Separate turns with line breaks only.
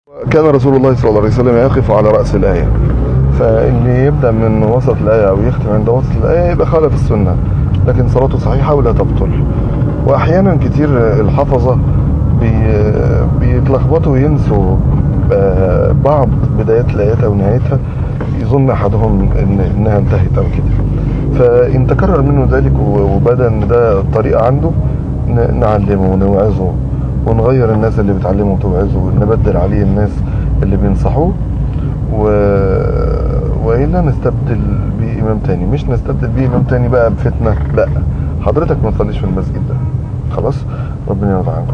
كان رسول الله صلى الله عليه وسلم يقف على رأس الآية فاللي يبدأ من وسط الآية أو يختم عند وسط الآية يبقى خالف السنة لكن صلاته صحيحة ولا تبطل وأحيانا كتير الحفظة بي- بيتلخبطوا وينسوا آه، بعض بدايات الآيات أو نهايتها يظن أحدهم إن إنها انتهت أو كده فإن تكرر منه ذلك و- وبدا إن ده الطريقة عنده ن- نعلمه ونوعظه ونغير الناس اللي بتعلمه وتوعظه ونبدل عليه الناس اللي بينصحوه و... والا نستبدل بيه امام تاني مش نستبدل بيه امام تاني بقى بفتنه لا حضرتك ما تصليش في المسجد ده خلاص ربنا يرضى عنكم